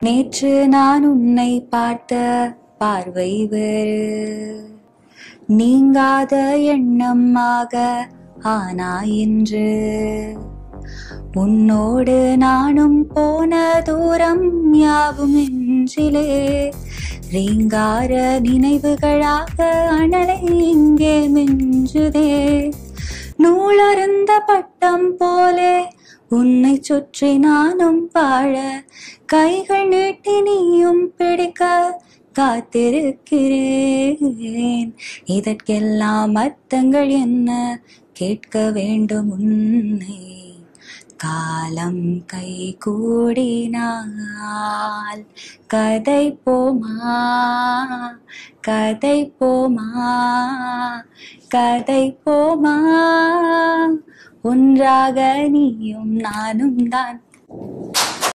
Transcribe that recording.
நேற்று நான் உன்னை பார்த்த பார்வை வேறு நீங்காத எண்ணமாக ஆனா இன்று உன்னோடு நானும் போன தூரம் யாவும் நெஞ்சிலே ரீங்கார நினைவுகளாக அனலை இங்கே மிஞ்சுதே நூலருந்த பட்டம் போலே உன்னை சுற்றி நானும் வாழ கைகள் நீட்டி நீயும் பிடிக்க காத்திருக்கிறேன் இதற்கெல்லாம் அர்த்தங்கள் என்ன கேட்க வேண்டும் உன்னை காலம் கை கூடினால் கதை போமா கதை போமா கதை போமா ஒன்றாக நீயும் நானும் தான்